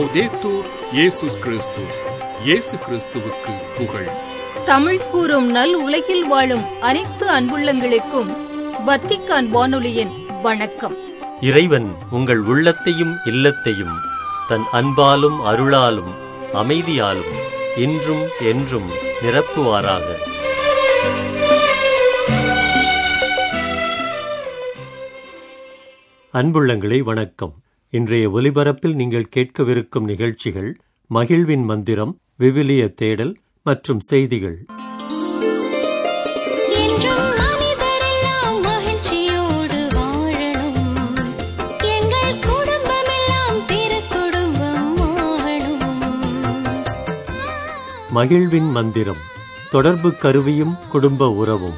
லவ்தேத்தூர் இயேசுஸ் கிறிஸ்துஸ் இயேசு கிறிஸ்துவுக்கு புகழ் தமிழ் கூறும் நல் உலகில் வாழும் அனைத்து அன்புள்ளங்களுக்கும் வத்திக்கான் வானொலியின் வணக்கம் இறைவன் உங்கள் உள்ளத்தையும் இல்லத்தையும் தன் அன்பாலும் அருளாலும் அமைதியாலும் இன்றும் என்றும் நிரப்புவாராக அன்புள்ளங்களே வணக்கம் இன்றைய ஒலிபரப்பில் நீங்கள் கேட்கவிருக்கும் நிகழ்ச்சிகள் மகிழ்வின் மந்திரம் விவிலிய தேடல் மற்றும் செய்திகள் என்றும் மனிதரெல்லாம் மகிழ்ச்சியோடு வாழணும் எங்கள் குடும்பமெல்லாம் திருக்குடும்பம் ஆகணும் மகிழ்வின் மந்திரம் தொடர்பு கருவியும் குடும்ப உறவும்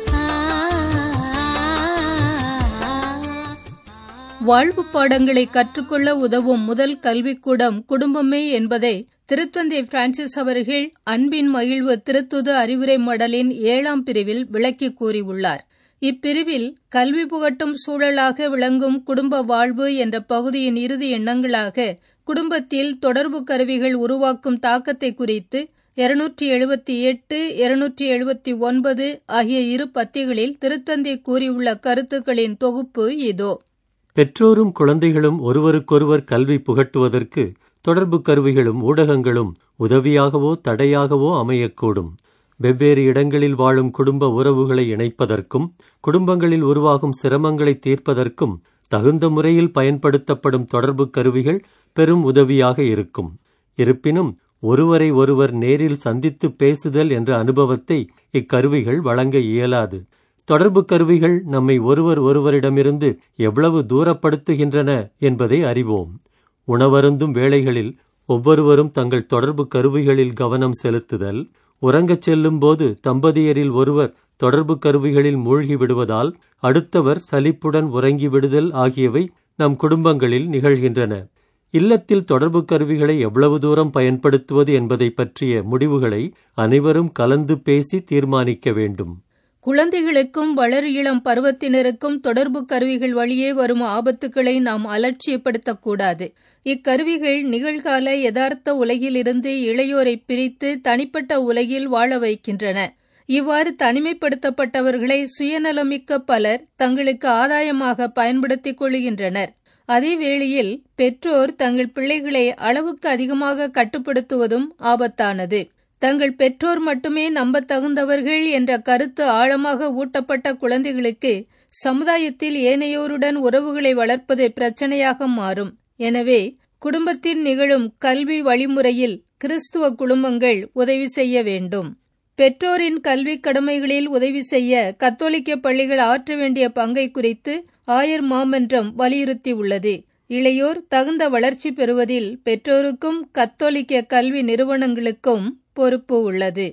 வாழ்வு பாடங்களை கற்றுக்கொள்ள உதவும் முதல் கல்விக்கூடம் குடும்பமே என்பதை திருத்தந்தை பிரான்சிஸ் அவர்கள் அன்பின் மகிழ்வு திருத்துது அறிவுரை மடலின் ஏழாம் பிரிவில் விளக்கி கூறியுள்ளார் இப்பிரிவில் கல்வி புகட்டும் சூழலாக விளங்கும் குடும்ப வாழ்வு என்ற பகுதியின் இறுதி எண்ணங்களாக குடும்பத்தில் தொடர்பு கருவிகள் உருவாக்கும் தாக்கத்தை குறித்து இருநூற்றி எழுபத்தி எட்டு இருநூற்றி எழுபத்தி ஒன்பது ஆகிய இரு பத்திகளில் திருத்தந்தை கூறியுள்ள கருத்துக்களின் தொகுப்பு இதோ பெற்றோரும் குழந்தைகளும் ஒருவருக்கொருவர் கல்வி புகட்டுவதற்கு தொடர்பு கருவிகளும் ஊடகங்களும் உதவியாகவோ தடையாகவோ அமையக்கூடும் வெவ்வேறு இடங்களில் வாழும் குடும்ப உறவுகளை இணைப்பதற்கும் குடும்பங்களில் உருவாகும் சிரமங்களை தீர்ப்பதற்கும் தகுந்த முறையில் பயன்படுத்தப்படும் தொடர்பு கருவிகள் பெரும் உதவியாக இருக்கும் இருப்பினும் ஒருவரை ஒருவர் நேரில் சந்தித்து பேசுதல் என்ற அனுபவத்தை இக்கருவிகள் வழங்க இயலாது தொடர்பு கருவிகள் நம்மை ஒருவர் ஒருவரிடமிருந்து எவ்வளவு தூரப்படுத்துகின்றன என்பதை அறிவோம் உணவருந்தும் வேளைகளில் ஒவ்வொருவரும் தங்கள் தொடர்பு கருவிகளில் கவனம் செலுத்துதல் உறங்கச் செல்லும் போது தம்பதியரில் ஒருவர் தொடர்பு கருவிகளில் மூழ்கி விடுவதால் அடுத்தவர் சலிப்புடன் உறங்கி விடுதல் ஆகியவை நம் குடும்பங்களில் நிகழ்கின்றன இல்லத்தில் தொடர்பு கருவிகளை எவ்வளவு தூரம் பயன்படுத்துவது என்பதை பற்றிய முடிவுகளை அனைவரும் கலந்து பேசி தீர்மானிக்க வேண்டும் குழந்தைகளுக்கும் வளர் இளம் பருவத்தினருக்கும் தொடர்பு கருவிகள் வழியே வரும் ஆபத்துக்களை நாம் அலட்சியப்படுத்தக்கூடாது இக்கருவிகள் நிகழ்கால யதார்த்த உலகிலிருந்து இளையோரை பிரித்து தனிப்பட்ட உலகில் வாழ வைக்கின்றன இவ்வாறு தனிமைப்படுத்தப்பட்டவர்களை சுயநலமிக்க பலர் தங்களுக்கு ஆதாயமாக பயன்படுத்திக் கொள்கின்றனர் அதே வேளையில் பெற்றோர் தங்கள் பிள்ளைகளை அளவுக்கு அதிகமாக கட்டுப்படுத்துவதும் ஆபத்தானது தங்கள் பெற்றோர் மட்டுமே நம்பத்தகுந்தவர்கள் என்ற கருத்து ஆழமாக ஊட்டப்பட்ட குழந்தைகளுக்கு சமுதாயத்தில் ஏனையோருடன் உறவுகளை வளர்ப்பது பிரச்சனையாக மாறும் எனவே குடும்பத்தில் நிகழும் கல்வி வழிமுறையில் கிறிஸ்துவ குடும்பங்கள் உதவி செய்ய வேண்டும் பெற்றோரின் கல்வி கடமைகளில் உதவி செய்ய கத்தோலிக்க பள்ளிகள் ஆற்ற வேண்டிய பங்கை குறித்து ஆயர் மாமன்றம் வலியுறுத்தியுள்ளது இளையோர் தகுந்த வளர்ச்சி பெறுவதில் பெற்றோருக்கும் கத்தோலிக்க கல்வி நிறுவனங்களுக்கும் பொறுப்பு உள்ளது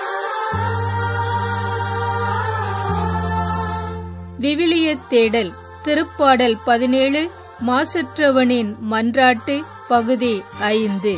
விவிலிய தேடல் திருப்பாடல் பதினேழு மாசற்றவனின் மன்றாட்டு பகுதி ஐந்து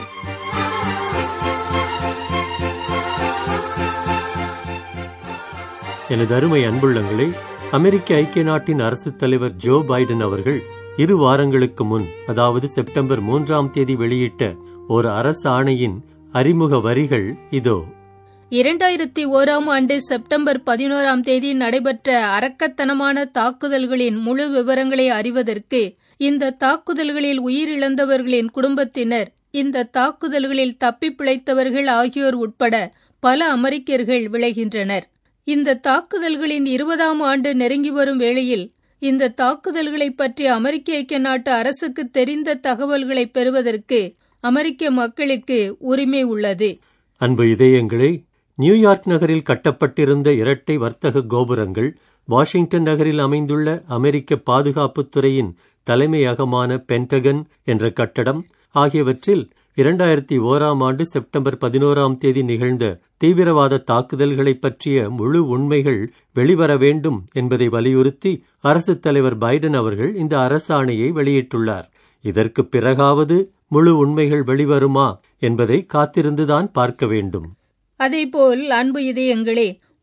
எனது அருமை அன்புள்ளங்களே அமெரிக்க ஐக்கிய நாட்டின் அரசுத் தலைவர் ஜோ பைடன் அவர்கள் இரு வாரங்களுக்கு முன் அதாவது செப்டம்பர் மூன்றாம் தேதி வெளியிட்ட ஒரு அரசு ஆணையின் அறிமுக வரிகள் இதோ இரண்டாயிரத்தி ஓராம் ஆண்டு செப்டம்பர் பதினோராம் தேதி நடைபெற்ற அரக்கத்தனமான தாக்குதல்களின் முழு விவரங்களை அறிவதற்கு இந்த தாக்குதல்களில் உயிரிழந்தவர்களின் குடும்பத்தினர் இந்த தாக்குதல்களில் தப்பி பிழைத்தவர்கள் ஆகியோர் உட்பட பல அமெரிக்கர்கள் விளைகின்றனர் இந்த தாக்குதல்களின் இருபதாம் ஆண்டு நெருங்கி வரும் வேளையில் இந்த தாக்குதல்களை பற்றி அமெரிக்க ஐக்கிய நாட்டு அரசுக்கு தெரிந்த தகவல்களை பெறுவதற்கு அமெரிக்க மக்களுக்கு உரிமை உள்ளது அன்பு இதயங்களே நியூயார்க் நகரில் கட்டப்பட்டிருந்த இரட்டை வர்த்தக கோபுரங்கள் வாஷிங்டன் நகரில் அமைந்துள்ள அமெரிக்க பாதுகாப்புத் துறையின் தலைமையகமான பென்டகன் என்ற கட்டடம் ஆகியவற்றில் இரண்டாயிரத்தி ஓராம் ஆண்டு செப்டம்பர் பதினோராம் தேதி நிகழ்ந்த தீவிரவாத தாக்குதல்களைப் பற்றிய முழு உண்மைகள் வெளிவர வேண்டும் என்பதை வலியுறுத்தி அரசுத் தலைவர் பைடன் அவர்கள் இந்த அரசாணையை வெளியிட்டுள்ளார் இதற்கு பிறகாவது முழு உண்மைகள் வெளிவருமா என்பதை காத்திருந்துதான் பார்க்க வேண்டும் அதேபோல் அன்பு இதயங்களே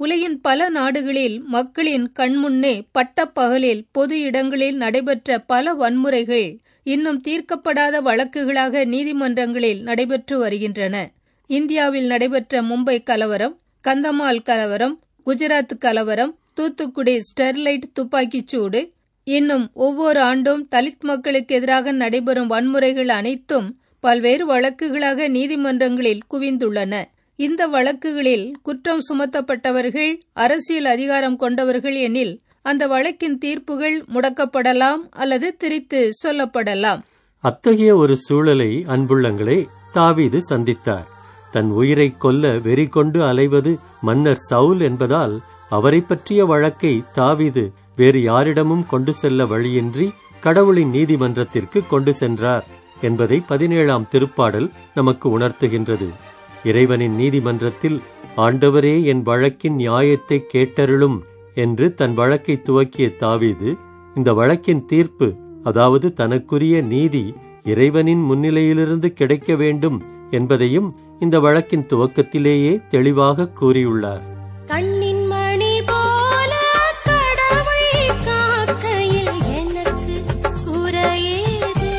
உலகின் பல நாடுகளில் மக்களின் கண்முன்னே பட்டப்பகலில் பொது இடங்களில் நடைபெற்ற பல வன்முறைகள் இன்னும் தீர்க்கப்படாத வழக்குகளாக நீதிமன்றங்களில் நடைபெற்று வருகின்றன இந்தியாவில் நடைபெற்ற மும்பை கலவரம் கந்தமால் கலவரம் குஜராத் கலவரம் தூத்துக்குடி ஸ்டெர்லைட் துப்பாக்கிச் சூடு இன்னும் ஒவ்வொரு ஆண்டும் தலித் மக்களுக்கு எதிராக நடைபெறும் வன்முறைகள் அனைத்தும் பல்வேறு வழக்குகளாக நீதிமன்றங்களில் குவிந்துள்ளன இந்த வழக்குகளில் குற்றம் சுமத்தப்பட்டவர்கள் அரசியல் அதிகாரம் கொண்டவர்கள் எனில் அந்த வழக்கின் தீர்ப்புகள் முடக்கப்படலாம் அல்லது திரித்து சொல்லப்படலாம் அத்தகைய ஒரு சூழலை அன்புள்ளங்களே தாவீது சந்தித்தார் தன் உயிரை கொல்ல வெறி கொண்டு அலைவது மன்னர் சவுல் என்பதால் அவரை பற்றிய வழக்கை தாவீது வேறு யாரிடமும் கொண்டு செல்ல வழியின்றி கடவுளின் நீதிமன்றத்திற்கு கொண்டு சென்றார் என்பதை பதினேழாம் திருப்பாடல் நமக்கு உணர்த்துகின்றது இறைவனின் நீதிமன்றத்தில் ஆண்டவரே என் வழக்கின் நியாயத்தை கேட்டருளும் என்று தன் வழக்கை துவக்கிய தாவீது இந்த வழக்கின் தீர்ப்பு அதாவது தனக்குரிய நீதி இறைவனின் முன்னிலையிலிருந்து கிடைக்க வேண்டும் என்பதையும் இந்த வழக்கின் துவக்கத்திலேயே தெளிவாக கூறியுள்ளார் கண்ணின் மணி போல கடவுள் காக்கையில் எனக்கு குறையேது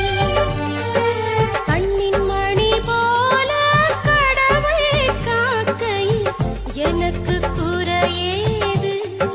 கண்ணின் மணி போல கடவுள் காக்கையில் எனக்கு குறையேது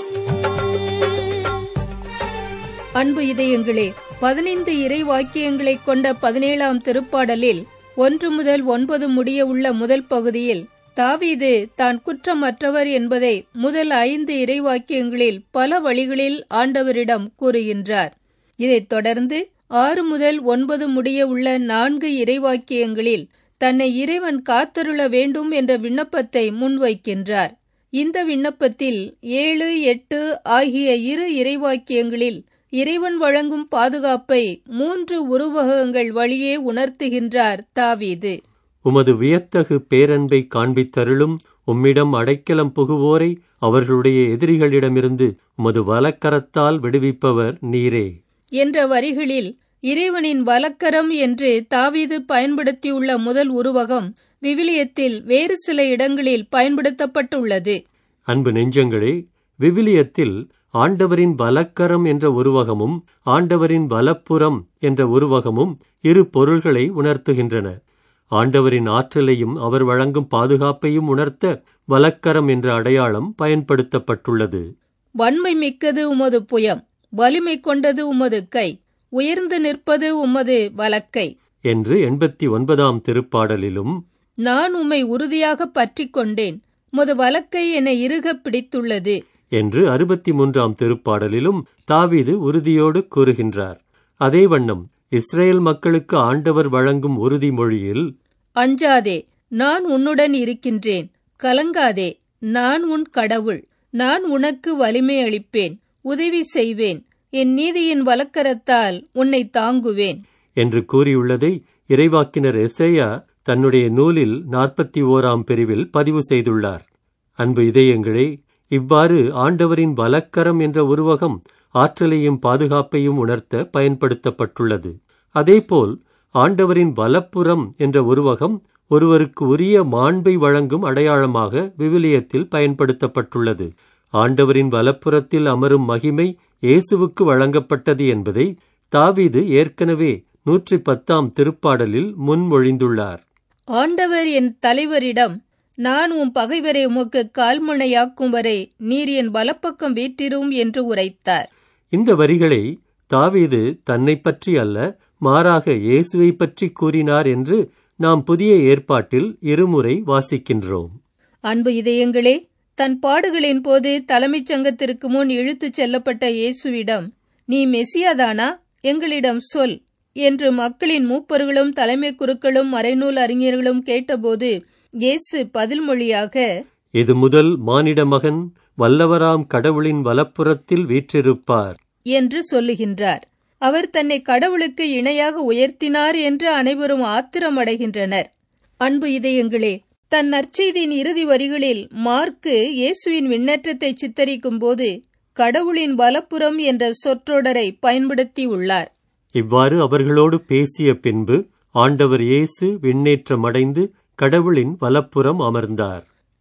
அன்பு இதயங்களே பதினைந்து இறை வாக்கியங்களைக் கொண்ட பதினேழாம் திருப்பாடலில் ஒன்று முதல் ஒன்பது முடிய உள்ள முதல் பகுதியில் தாவீது தான் குற்றமற்றவர் என்பதை முதல் ஐந்து இறைவாக்கியங்களில் பல வழிகளில் ஆண்டவரிடம் கூறுகின்றார் இதைத் தொடர்ந்து ஆறு முதல் ஒன்பது முடிய உள்ள நான்கு இறைவாக்கியங்களில் தன்னை இறைவன் காத்தருள வேண்டும் என்ற விண்ணப்பத்தை முன்வைக்கின்றார் இந்த விண்ணப்பத்தில் ஏழு எட்டு ஆகிய இரு இறைவாக்கியங்களில் இறைவன் வழங்கும் பாதுகாப்பை மூன்று உருவகங்கள் வழியே உணர்த்துகின்றார் தாவீது உமது வியத்தகு பேரன்பை காண்பித்தருளும் உம்மிடம் அடைக்கலம் புகுவோரை அவர்களுடைய எதிரிகளிடமிருந்து உமது வலக்கரத்தால் விடுவிப்பவர் நீரே என்ற வரிகளில் இறைவனின் வலக்கரம் என்று தாவீது பயன்படுத்தியுள்ள முதல் உருவகம் விவிலியத்தில் வேறு சில இடங்களில் பயன்படுத்தப்பட்டுள்ளது அன்பு நெஞ்சங்களே விவிலியத்தில் ஆண்டவரின் வலக்கரம் என்ற உருவகமும் ஆண்டவரின் வலப்புறம் என்ற உருவகமும் இரு பொருள்களை உணர்த்துகின்றன ஆண்டவரின் ஆற்றலையும் அவர் வழங்கும் பாதுகாப்பையும் உணர்த்த வலக்கரம் என்ற அடையாளம் பயன்படுத்தப்பட்டுள்ளது வன்மை மிக்கது உமது புயம் வலிமை கொண்டது உமது கை உயர்ந்து நிற்பது உமது வலக்கை என்று எண்பத்தி ஒன்பதாம் திருப்பாடலிலும் நான் உம்மை உறுதியாக பற்றிக் கொண்டேன் உமது வலக்கை என்னை இறுகப் பிடித்துள்ளது என்று அறுபத்தி மூன்றாம் திருப்பாடலிலும் தாவீது உறுதியோடு கூறுகின்றார் அதே வண்ணம் இஸ்ரேல் மக்களுக்கு ஆண்டவர் வழங்கும் உறுதிமொழியில் அஞ்சாதே நான் உன்னுடன் இருக்கின்றேன் கலங்காதே நான் உன் கடவுள் நான் உனக்கு வலிமை அளிப்பேன் உதவி செய்வேன் என் நீதியின் வலக்கரத்தால் உன்னை தாங்குவேன் என்று கூறியுள்ளதை இறைவாக்கினர் எசேயா தன்னுடைய நூலில் நாற்பத்தி ஓராம் பிரிவில் பதிவு செய்துள்ளார் அன்பு இதயங்களே இவ்வாறு ஆண்டவரின் வலக்கரம் என்ற உருவகம் ஆற்றலையும் பாதுகாப்பையும் உணர்த்த பயன்படுத்தப்பட்டுள்ளது அதேபோல் ஆண்டவரின் வலப்புறம் என்ற உருவகம் ஒருவருக்கு உரிய மாண்பை வழங்கும் அடையாளமாக விவிலியத்தில் பயன்படுத்தப்பட்டுள்ளது ஆண்டவரின் வலப்புறத்தில் அமரும் மகிமை இயேசுவுக்கு வழங்கப்பட்டது என்பதை தாவீது ஏற்கனவே நூற்றி பத்தாம் திருப்பாடலில் முன்மொழிந்துள்ளார் ஆண்டவர் என் தலைவரிடம் நான் உம் பகைவரை உமக்கு கால்முனையாக்கும் வரை நீர் என் வலப்பக்கம் வீற்றிரும் என்று உரைத்தார் இந்த வரிகளை தாவீது தன்னை பற்றி அல்ல மாறாக இயேசுவை பற்றி கூறினார் என்று நாம் புதிய ஏற்பாட்டில் இருமுறை வாசிக்கின்றோம் அன்பு இதயங்களே தன் பாடுகளின் போது தலைமைச் சங்கத்திற்கு முன் இழுத்துச் செல்லப்பட்ட இயேசுவிடம் நீ மெசியாதானா எங்களிடம் சொல் என்று மக்களின் மூப்பர்களும் தலைமை குருக்களும் மறைநூல் அறிஞர்களும் கேட்டபோது இயேசு பதில் மொழியாக இது முதல் மானிட மகன் வல்லவராம் கடவுளின் வலப்புறத்தில் வீற்றிருப்பார் என்று சொல்லுகின்றார் அவர் தன்னை கடவுளுக்கு இணையாக உயர்த்தினார் என்று அனைவரும் ஆத்திரமடைகின்றனர் அன்பு இதயங்களே தன் நற்செய்தியின் இறுதி வரிகளில் மார்க்கு இயேசுவின் விண்ணேற்றத்தை சித்தரிக்கும் போது கடவுளின் வலப்புறம் என்ற சொற்றொடரை பயன்படுத்தியுள்ளார் இவ்வாறு அவர்களோடு பேசிய பின்பு ஆண்டவர் இயேசு விண்ணேற்றமடைந்து கடவுளின் வலப்புறம் அமர்ந்தார்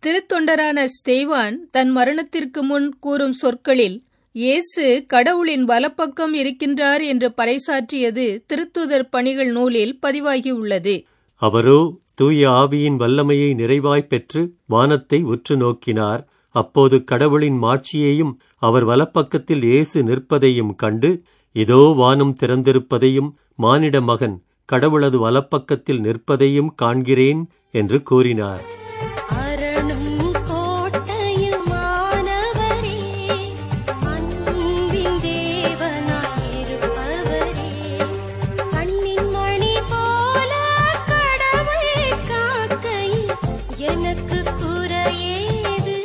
திருத்தொண்டரான ஸ்தேவான் தன் மரணத்திற்கு முன் கூறும் சொற்களில் இயேசு கடவுளின் வலப்பக்கம் இருக்கின்றார் என்று பறைசாற்றியது திருத்துதர் பணிகள் நூலில் பதிவாகியுள்ளது அவரோ தூய ஆவியின் வல்லமையை நிறைவாய்ப் பெற்று வானத்தை உற்று நோக்கினார் அப்போது கடவுளின் மாட்சியையும் அவர் வலப்பக்கத்தில் இயேசு நிற்பதையும் கண்டு இதோ வானம் திறந்திருப்பதையும் மானிட மகன் கடவுளது வலப்பக்கத்தில் நிற்பதையும் காண்கிறேன் என்று கூறினார் அரணும் கோட்டையுமானவரே அன்பின் தேவனாயிருப்பவரே கண்ணின் மணி போல கடவுள் காக்கையில் எனக்கு குறையேது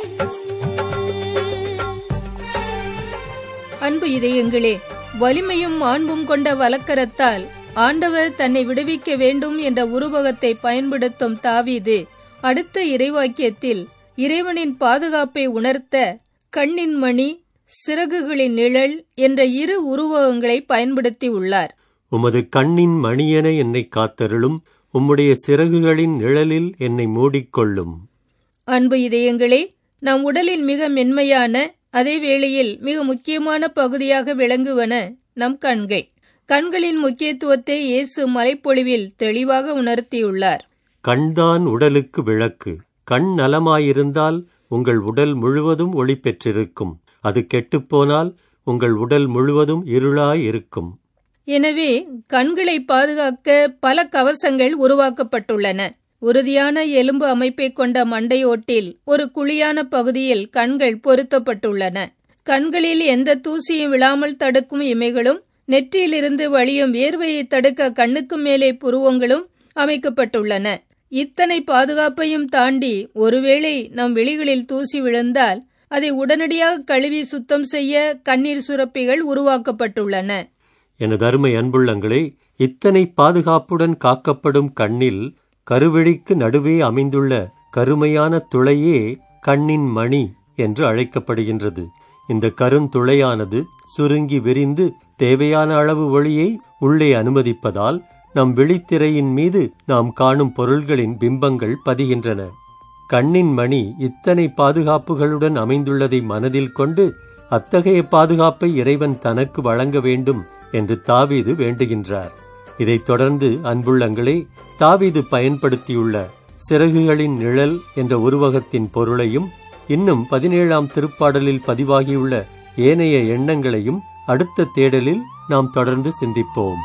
அன்பு இதயங்களே வலிமையும் மாண்பும் கொண்ட வலக்கரத்தால் ஆண்டவர் தன்னை விடுவிக்க வேண்டும் என்ற உருவகத்தை பயன்படுத்தும் தாவீது அடுத்த இறைவாக்கியத்தில் இறைவனின் பாதுகாப்பை உணர்த்த கண்ணின் மணி சிறகுகளின் நிழல் என்ற இரு உருவகங்களை பயன்படுத்தியுள்ளார் உமது கண்ணின் மணியென என்னை காத்தருளும் உம்முடைய சிறகுகளின் நிழலில் என்னை மூடிக்கொள்ளும் அன்பு இதயங்களே நம் உடலின் மிக மென்மையான அதே வேளையில் மிக முக்கியமான பகுதியாக விளங்குவன நம் கண்கள் கண்களின் முக்கியத்துவத்தை இயேசு மலைப்பொழிவில் தெளிவாக உணர்த்தியுள்ளார் கண்தான் உடலுக்கு விளக்கு கண் நலமாயிருந்தால் உங்கள் உடல் முழுவதும் ஒளி பெற்றிருக்கும் அது கெட்டுப்போனால் உங்கள் உடல் முழுவதும் இருளாய் இருக்கும் எனவே கண்களை பாதுகாக்க பல கவசங்கள் உருவாக்கப்பட்டுள்ளன உறுதியான எலும்பு அமைப்பை கொண்ட மண்டையோட்டில் ஒரு குழியான பகுதியில் கண்கள் பொருத்தப்பட்டுள்ளன கண்களில் எந்த தூசியும் விழாமல் தடுக்கும் இமைகளும் நெற்றியிலிருந்து வழியும் வியர்வையை தடுக்க கண்ணுக்கு மேலே புருவங்களும் அமைக்கப்பட்டுள்ளன இத்தனை பாதுகாப்பையும் தாண்டி ஒருவேளை நம் விழிகளில் தூசி விழுந்தால் அதை உடனடியாக கழுவி சுத்தம் செய்ய கண்ணீர் சுரப்பிகள் உருவாக்கப்பட்டுள்ளன எனது அருமை அன்புள்ளங்களே இத்தனை பாதுகாப்புடன் காக்கப்படும் கண்ணில் கருவிழிக்கு நடுவே அமைந்துள்ள கருமையான துளையே கண்ணின் மணி என்று அழைக்கப்படுகின்றது இந்த கருந்துளையானது சுருங்கி விரிந்து தேவையான அளவு ஒளியை உள்ளே அனுமதிப்பதால் நம் விழித்திரையின் மீது நாம் காணும் பொருள்களின் பிம்பங்கள் பதிகின்றன கண்ணின் மணி இத்தனை பாதுகாப்புகளுடன் அமைந்துள்ளதை மனதில் கொண்டு அத்தகைய பாதுகாப்பை இறைவன் தனக்கு வழங்க வேண்டும் என்று தாவீது வேண்டுகின்றார் இதைத் தொடர்ந்து அன்புள்ளங்களே தாவீது பயன்படுத்தியுள்ள சிறகுகளின் நிழல் என்ற உருவகத்தின் பொருளையும் இன்னும் பதினேழாம் திருப்பாடலில் பதிவாகியுள்ள ஏனைய எண்ணங்களையும் அடுத்த தேடலில் நாம் தொடர்ந்து சிந்திப்போம்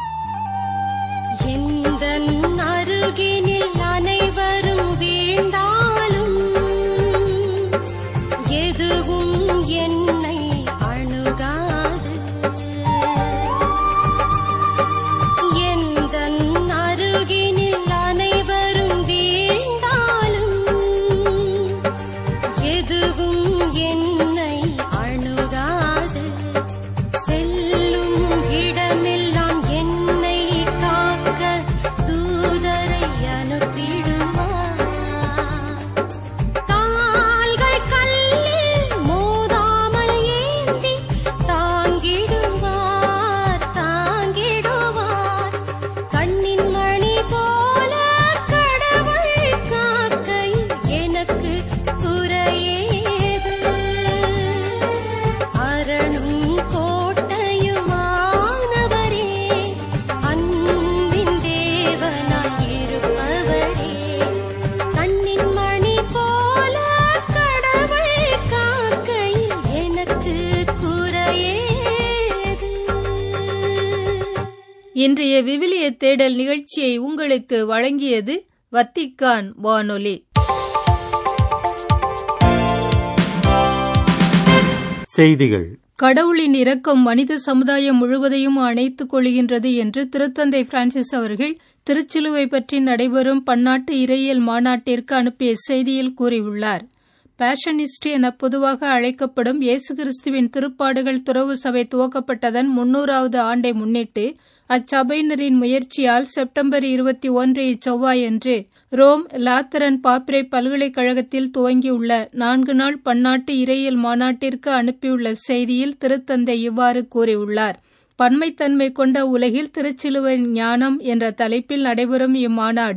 எந்தன் அருகினில் அனைவரும் வீழ்ந்தாலும் எதுவும் என்னை அணுகாது எந்தன் அருகினில் அனைவரும் வீழ்ந்தாலும் எதுவும் என்னை அணுகாது செல்லும் இடமெல்லாம் என்னை காக்க தூதரை அனுப்பிடுவார் கால்கள் கல்லில் மோதாமல் ஏந்தி தாங்கிடுவார் தாங்கிடுவார் கண்ணின் மணி போல கடவுள் காக்கையில் எனக்கு குறையேது அரணும் கோட்டையுமானவரே அன்பின் தேவனாயிருப்பவரே கண்ணின் மணி போல கடவுள் காக்கையில் எனக்கு குறையேது இன்றைய விவிலிய தேடல் நிகழ்ச்சியை உங்களுக்கு வழங்கியது வத்திக்கான் வானொலி செய்திகள் கடவுளின் இரக்கம் மனித சமுதாயம் முழுவதையும் அணைத்துக் கொள்கின்றது என்று திருத்தந்தை பிரான்சிஸ் அவர்கள் திருச்சிலுவை பற்றி நடைபெறும் பன்னாட்டு இறையியல் மாநாட்டிற்கு அனுப்பிய செய்தியில் கூறியுள்ளார் பேஷனிஸ்ட் என பொதுவாக அழைக்கப்படும் இயேசு கிறிஸ்துவின் திருப்பாடுகள் துறவு சபை துவக்கப்பட்டதன் முன்னூறாவது ஆண்டை முன்னிட்டு அச்சபையினரின் முயற்சியால் செப்டம்பர் இருபத்தி ஒன்று இச்செவ்வாயன்று ரோம் லாத்தரன் பாப்ரே பல்கலைக்கழகத்தில் துவங்கியுள்ள நான்கு நாள் பன்னாட்டு இறையியல் மாநாட்டிற்கு அனுப்பியுள்ள செய்தியில் திருத்தந்தை இவ்வாறு கூறியுள்ளார் பன்மைத்தன்மை கொண்ட உலகில் திருச்சிலுவை ஞானம் என்ற தலைப்பில் நடைபெறும் இம்மாநாடு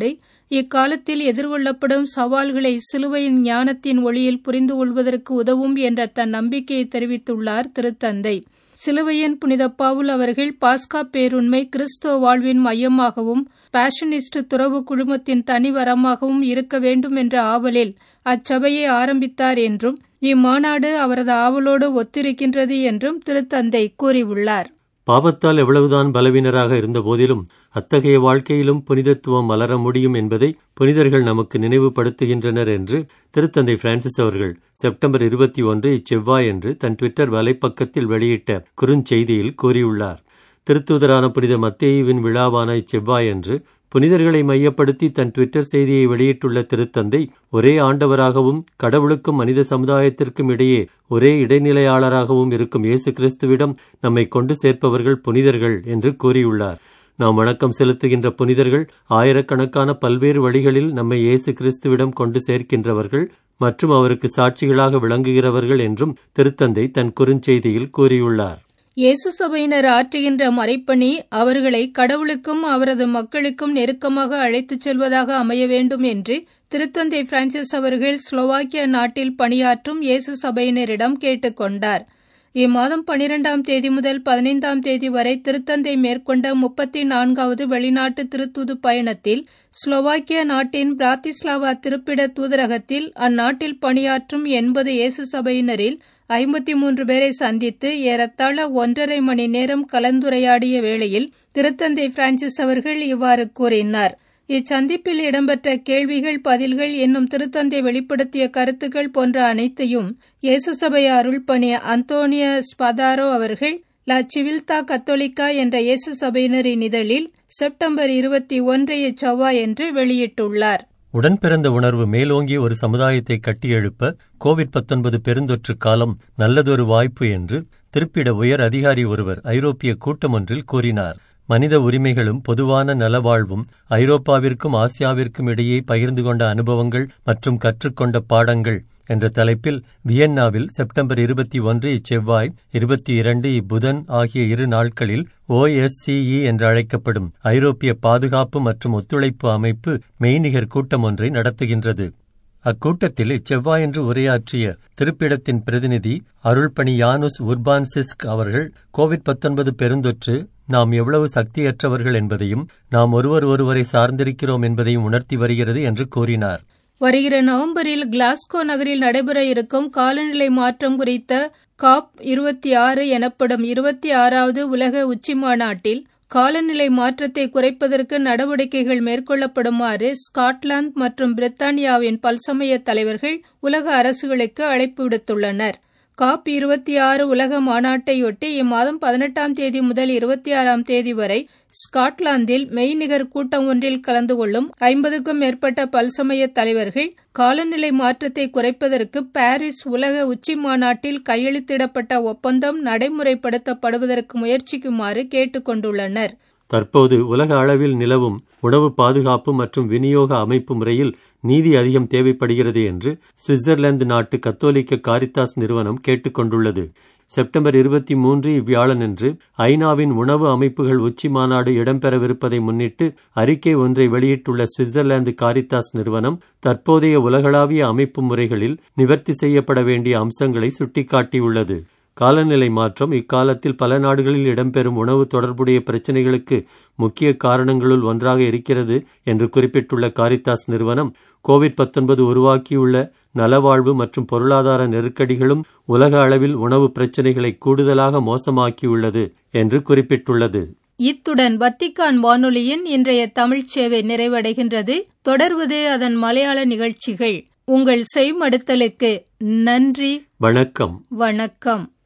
இக்காலத்தில் எதிர்கொள்ளப்படும் சவால்களை சிலுவையின் ஞானத்தின் ஒளியில் புரிந்து கொள்வதற்கு உதவும் என்ற தன் நம்பிக்கையை தெரிவித்துள்ளார் திருத்தந்தை சிலுவையின் புனித பவுல் அவர்கள் பாஸ்கா பேருண்மை கிறிஸ்தவ வாழ்வின் மையமாகவும் பேஷனிஸ்ட் துறவு குழுமத்தின் தனிவரமாகவும் இருக்க வேண்டும் என்ற ஆவலில் அச்சபையை ஆரம்பித்தார் என்றும் இம்மாநாடு அவரது ஆவலோடு ஒத்திருக்கின்றது என்றும் திருத்தந்தை கூறியுள்ளார் பாவத்தால் எவ்வளவுதான் பலவீனராக இருந்த போதிலும் அத்தகைய வாழ்க்கையிலும் புனிதத்துவம் மலர முடியும் என்பதை புனிதர்கள் நமக்கு நினைவுபடுத்துகின்றனர் என்று திருத்தந்தை பிரான்சிஸ் அவர்கள் செப்டம்பர் இருபத்தி ஒன்று இச்செவ்வாய் என்று தன் ட்விட்டர் வலைப்பக்கத்தில் வெளியிட்ட குறுஞ்செய்தியில் கூறியுள்ளார் திருத்தூதரான புனித மத்தேயுவின் விழாவான இச்செவ்வாய் என்று புனிதர்களை மையப்படுத்தி தன் ட்விட்டர் செய்தியை வெளியிட்டுள்ள திருத்தந்தை ஒரே ஆண்டவராகவும் கடவுளுக்கும் மனித சமுதாயத்திற்கும் இடையே ஒரே இடைநிலையாளராகவும் இருக்கும் இயேசு கிறிஸ்துவிடம் நம்மை கொண்டு சேர்ப்பவர்கள் புனிதர்கள் என்று கூறியுள்ளார் நாம் வணக்கம் செலுத்துகின்ற புனிதர்கள் ஆயிரக்கணக்கான பல்வேறு வழிகளில் நம்மை இயேசு கிறிஸ்துவிடம் கொண்டு சேர்க்கின்றவர்கள் மற்றும் அவருக்கு சாட்சிகளாக விளங்குகிறவர்கள் என்றும் திருத்தந்தை தன் குறுஞ்செய்தியில் கூறியுள்ளார் இயேசு சபையினர் ஆற்றுகின்ற மறைப்பணி அவர்களை கடவுளுக்கும் அவரது மக்களுக்கும் நெருக்கமாக அழைத்துச் செல்வதாக அமைய வேண்டும் என்று திருத்தந்தை பிரான்சிஸ் அவர்கள் ஸ்லோவாக்கியா நாட்டில் பணியாற்றும் இயேசு சபையினரிடம் கேட்டுக்கொண்டார் இம்மாதம் பனிரெண்டாம் தேதி முதல் பதினைந்தாம் தேதி வரை திருத்தந்தை மேற்கொண்ட முப்பத்தி நான்காவது வெளிநாட்டு திருத்தூது பயணத்தில் ஸ்லோவாக்கியா நாட்டின் பிராத்திஸ்லாவா திருப்பிட தூதரகத்தில் அந்நாட்டில் பணியாற்றும் எண்பது இயேசு சபையினரில் ஐம்பத்தி மூன்று பேரை சந்தித்து ஏறத்தாழ ஒன்றரை மணி நேரம் கலந்துரையாடிய வேளையில் திருத்தந்தை பிரான்சிஸ் அவர்கள் இவ்வாறு கூறினார் இச்சந்திப்பில் இடம்பெற்ற கேள்விகள் பதில்கள் என்னும் திருத்தந்தை வெளிப்படுத்திய கருத்துக்கள் போன்ற அனைத்தையும் இயேசு சபை அருள்பணி அந்தோனிய ஸ்பதாரோ அவர்கள் லா சிவில்தா கத்தோலிக்கா என்ற இயேசு சபையினரின் இதழில் செப்டம்பர் இருபத்தி ஒன்று இச்செவ்வாய் என்று வெளியிட்டுள்ளார் உடன் பிறந்த உணர்வு மேலோங்கிய ஒரு சமுதாயத்தை கட்டியெழுப்ப கோவிட் பத்தொன்பது பெருந்தொற்று காலம் நல்லதொரு வாய்ப்பு என்று திருப்பிட உயர் அதிகாரி ஒருவர் ஐரோப்பிய கூட்டம் ஒன்றில் கூறினார் மனித உரிமைகளும் பொதுவான நலவாழ்வும் ஐரோப்பாவிற்கும் ஆசியாவிற்கும் இடையே பகிர்ந்து கொண்ட அனுபவங்கள் மற்றும் கற்றுக்கொண்ட பாடங்கள் என்ற தலைப்பில் வியன்னாவில் செப்டம்பர் இருபத்தி ஒன்று இச்செவ்வாய் இருபத்தி இரண்டு இப்புதன் ஆகிய இரு நாட்களில் ஓஎஸ்சிஇ என்று அழைக்கப்படும் ஐரோப்பிய பாதுகாப்பு மற்றும் ஒத்துழைப்பு அமைப்பு மெய்நிகர் கூட்டம் ஒன்றை நடத்துகின்றது அக்கூட்டத்தில் இச்செவ்வாயன்று உரையாற்றிய திருப்பிடத்தின் பிரதிநிதி அருள்பணி யானுஸ் உர்பான்சிஸ்க் அவர்கள் கோவிட் பத்தொன்பது பெருந்தொற்று நாம் எவ்வளவு சக்தியற்றவர்கள் என்பதையும் நாம் ஒருவர் ஒருவரை சார்ந்திருக்கிறோம் என்பதையும் உணர்த்தி வருகிறது என்று கூறினார் வருகிற நவம்பரில் கிளாஸ்கோ நகரில் நடைபெற இருக்கும் காலநிலை மாற்றம் குறித்த காப் இருபத்தி ஆறு எனப்படும் இருபத்தி ஆறாவது உலக உச்சி மாநாட்டில் காலநிலை மாற்றத்தை குறைப்பதற்கு நடவடிக்கைகள் மேற்கொள்ளப்படுமாறு ஸ்காட்லாந்து மற்றும் பிரித்தானியாவின் பல்சமய தலைவர்கள் உலக அரசுகளுக்கு அழைப்பு விடுத்துள்ளனர் காப் இருபத்தி ஆறு உலக மாநாட்டையொட்டி இம்மாதம் பதினெட்டாம் தேதி முதல் இருபத்தி ஆறாம் தேதி வரை ஸ்காட்லாந்தில் மெய்நிகர் கூட்டம் ஒன்றில் கலந்து கொள்ளும் ஐம்பதுக்கும் மேற்பட்ட பல்சமய தலைவர்கள் காலநிலை மாற்றத்தை குறைப்பதற்கு பாரிஸ் உலக உச்சி மாநாட்டில் கையெழுத்திடப்பட்ட ஒப்பந்தம் நடைமுறைப்படுத்தப்படுவதற்கு முயற்சிக்குமாறு கேட்டுக் கொண்டுள்ளனர் தற்போது உலக அளவில் நிலவும் உணவு பாதுகாப்பு மற்றும் விநியோக அமைப்பு முறையில் நீதி அதிகம் தேவைப்படுகிறது என்று சுவிட்சர்லாந்து நாட்டு கத்தோலிக்க காரித்தாஸ் நிறுவனம் கேட்டுக்கொண்டுள்ளது செப்டம்பர் இருபத்தி மூன்று இவ்வியாழனன்று ஐநாவின் உணவு அமைப்புகள் உச்சி மாநாடு இடம்பெறவிருப்பதை முன்னிட்டு அறிக்கை ஒன்றை வெளியிட்டுள்ள சுவிட்சர்லாந்து காரித்தாஸ் நிறுவனம் தற்போதைய உலகளாவிய அமைப்பு முறைகளில் நிவர்த்தி செய்யப்பட வேண்டிய அம்சங்களை சுட்டிக்காட்டியுள்ளது காலநிலை மாற்றம் இக்காலத்தில் பல நாடுகளில் இடம்பெறும் உணவு தொடர்புடைய பிரச்சினைகளுக்கு முக்கிய காரணங்களுள் ஒன்றாக இருக்கிறது என்று குறிப்பிட்டுள்ள காரித்தாஸ் நிறுவனம் கோவிட் பத்தொன்பது உருவாக்கியுள்ள நலவாழ்வு மற்றும் பொருளாதார நெருக்கடிகளும் உலக அளவில் உணவு பிரச்சினைகளை கூடுதலாக மோசமாக்கியுள்ளது என்று குறிப்பிட்டுள்ளது இத்துடன் வத்திக்கான் வானொலியின் இன்றைய தமிழ்ச் சேவை நிறைவடைகின்றது தொடர்வது அதன் மலையாள நிகழ்ச்சிகள் உங்கள் செய்மடுத்தலுக்கு நன்றி வணக்கம் வணக்கம்